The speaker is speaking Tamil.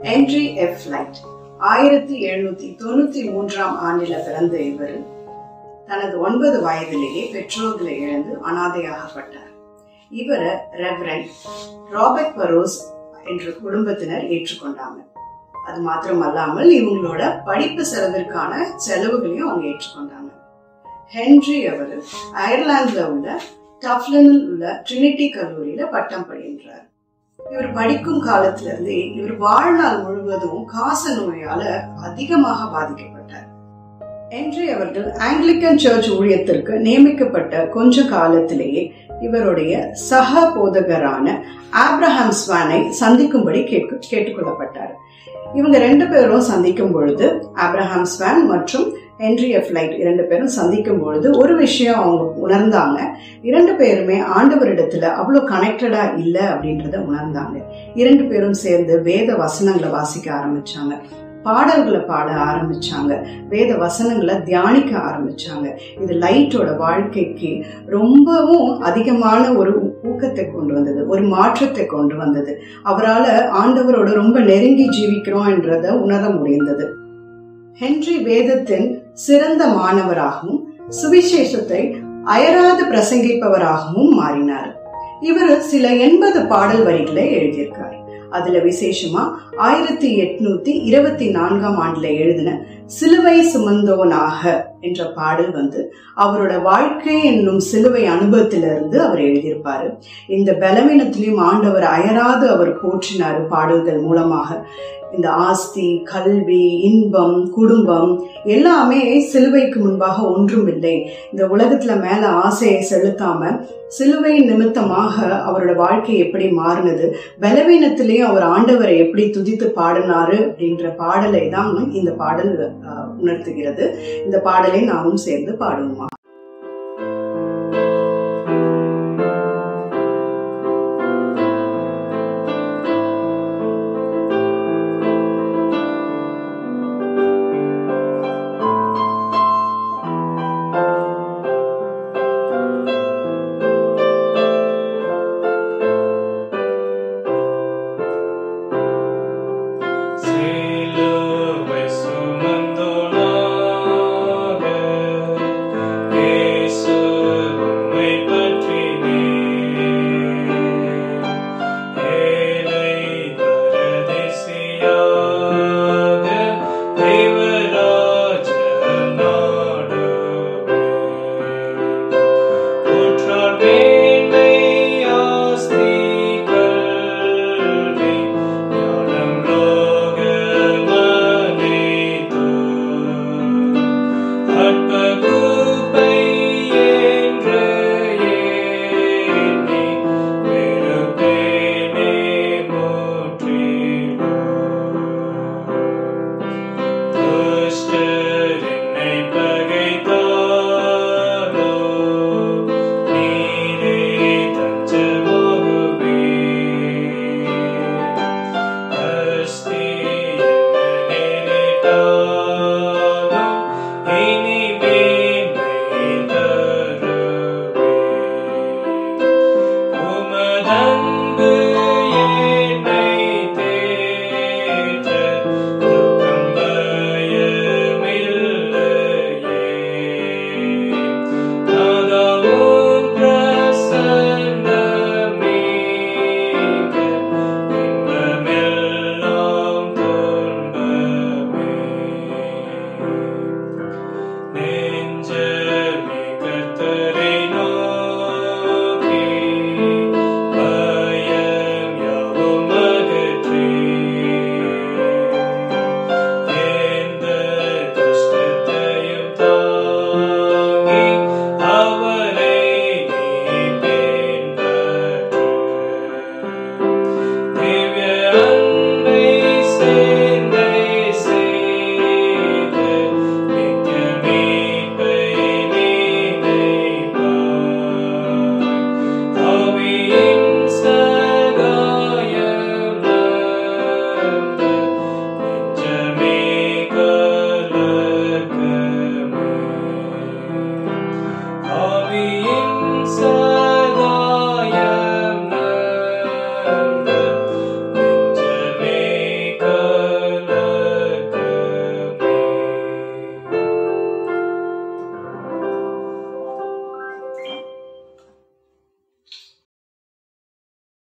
ஹென்ரி எஃப் லைட் ஆயிரத்தி எழுநூத்தி தொண்ணூத்தி மூன்றாம் ஆண்டில பிறந்த இவர் தனது ஒன்பது வயதிலேயே பெற்றோர்களை இழந்து அனாதையாகப்பட்டார் இவரை ரெவரன் ராபர்ட் பரோஸ் என்ற குடும்பத்தினர் ஏற்றுக்கொண்டாங்க அது மாத்திரமல்லாமல் இவங்களோட படிப்பு செலவிற்கான செலவுகளையும் அவங்க ஏற்றுக்கொண்டாங்க ஹென்ரி அவர் அயர்லாந்துல உள்ள டப்லனில் உள்ள ட்ரினிட்டி கல்லூரியில பட்டம் பயின்றார் இவர் படிக்கும் காலத்துல இருந்தே இவர் வாழ்நாள் முழுவதும் காச நோயால அதிகமாக பாதிக்கப்பட்டார் ஹென்றி அவர்கள் ஆங்கிலிக்கன் சர்ச் ஊழியத்திற்கு நியமிக்கப்பட்ட கொஞ்ச காலத்திலேயே இவருடைய சக போதகரான ஆப்ரஹாம் ஸ்வானை சந்திக்கும்படி கேட்கு கேட்டுக்கொள்ளப்பட்டார் இவங்க ரெண்டு பேரும் சந்திக்கும் பொழுது ஆப்ரஹாம் ஸ்வான் மற்றும் ஹென்ரி எஃப் லைட் இரண்டு பேரும் சந்திக்கும் பொழுது ஒரு விஷயம் அவங்க உணர்ந்தாங்க இரண்டு பேருமே ஆண்டவரிடத்துல அவ்வளோ கனெக்டடா இல்லை அப்படின்றத உணர்ந்தாங்க இரண்டு பேரும் சேர்ந்து வேத வசனங்களை வாசிக்க ஆரம்பிச்சாங்க பாடல்களை பாட ஆரம்பிச்சாங்க வேத வசனங்களை தியானிக்க ஆரம்பிச்சாங்க இது லைட்டோட வாழ்க்கைக்கு ரொம்பவும் அதிகமான ஒரு ஊக்கத்தை கொண்டு வந்தது ஒரு மாற்றத்தை கொண்டு வந்தது அவரால் ஆண்டவரோட ரொம்ப நெருங்கி ஜீவிக்கிறோம் என்றதை உணர முடிந்தது ஹென்றி வேதத்தின் சிறந்த மாணவராகவும் சுவிசேஷத்தை அயராது பிரசங்கிப்பவராகவும் மாறினார் இவர் சில எண்பது பாடல் வரிகளை எழுதியிருக்காரு அதுல விசேஷமா ஆயிரத்தி எட்நூத்தி இருபத்தி நான்காம் ஆண்டுல எழுதின சிலுவை சுமந்தோனாக என்ற பாடல் வந்து அவரோட வாழ்க்கை என்னும் சிலுவை அனுபவத்திலிருந்து அவர் எழுதியிருப்பாரு இந்த பலவீனத்திலையும் ஆண்டவர் அயராது அவர் போற்றினார் பாடல்கள் மூலமாக இந்த ஆஸ்தி கல்வி இன்பம் குடும்பம் எல்லாமே சிலுவைக்கு முன்பாக ஒன்றும் இல்லை இந்த உலகத்துல மேல ஆசையை செலுத்தாம சிலுவை நிமித்தமாக அவரோட வாழ்க்கை எப்படி மாறினது பலவீனத்திலேயும் அவர் ஆண்டவரை எப்படி துதித்து பாடினாரு அப்படின்ற பாடலை தான் இந்த பாடல் உணர்த்துகிறது இந்த பாடலை நாமும் சேர்ந்து பாடுவோமா